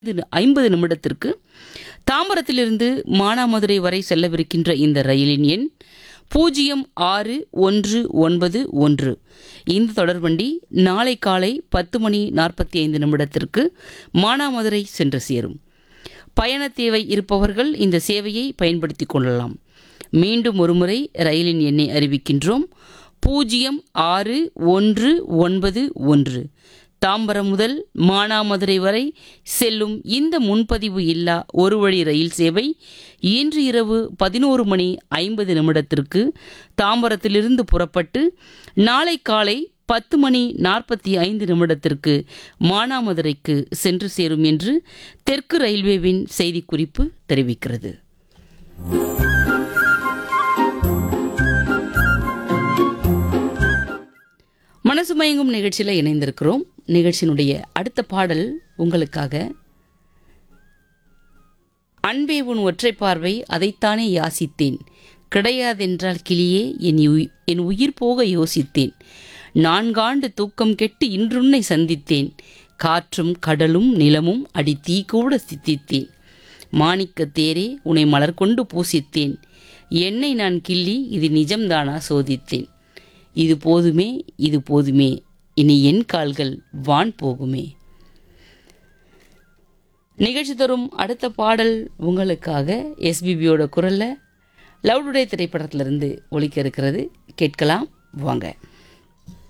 இது ஐம்பது நிமிடத்திற்கு தாம்பரத்திலிருந்து மானாமதுரை வரை செல்லவிருக்கின்ற இந்த ரயிலின் எண் பூஜ்ஜியம் ஆறு ஒன்று ஒன்பது ஒன்று இந்த தொடர்வண்டி நாளை காலை பத்து மணி நாற்பத்தி ஐந்து நிமிடத்திற்கு மானாமதுரை சென்று சேரும் பயண தேவை இருப்பவர்கள் இந்த சேவையை பயன்படுத்திக் கொள்ளலாம் மீண்டும் ஒருமுறை ரயிலின் எண்ணை அறிவிக்கின்றோம் பூஜ்ஜியம் ஆறு ஒன்று ஒன்பது ஒன்று தாம்பரம் முதல் மானாமதுரை வரை செல்லும் இந்த முன்பதிவு இல்லா ஒரு வழி ரயில் சேவை இன்று இரவு பதினோரு மணி ஐம்பது நிமிடத்திற்கு தாம்பரத்திலிருந்து புறப்பட்டு நாளை காலை பத்து மணி நாற்பத்தி ஐந்து நிமிடத்திற்கு மானாமதுரைக்கு சென்று சேரும் என்று தெற்கு ரயில்வேவின் செய்திக்குறிப்பு தெரிவிக்கிறது மனசு மயங்கும் நிகழ்ச்சியில் இணைந்திருக்கிறோம் நிகழ்ச்சியினுடைய அடுத்த பாடல் உங்களுக்காக அன்பே உன் ஒற்றை பார்வை அதைத்தானே யாசித்தேன் கிடையாதென்றால் கிளியே என் உயி- என் உயிர் போக யோசித்தேன் நான்காண்டு தூக்கம் கெட்டு இன்றுன்னை சந்தித்தேன் காற்றும் கடலும் நிலமும் அடி தீ கூட சித்தித்தேன் மாணிக்கத் தேரே உன்னை மலர் கொண்டு பூசித்தேன் என்னை நான் கிள்ளி இது நிஜம்தானா சோதித்தேன் இது போதுமே இது போதுமே இனி என் கால்கள் வான் போகுமே நிகழ்ச்சி தரும் அடுத்த பாடல் உங்களுக்காக எஸ்பிபியோட குரல்ல லவ் டுடே திரைப்படத்திலிருந்து ஒலிக்க இருக்கிறது கேட்கலாம் வாங்க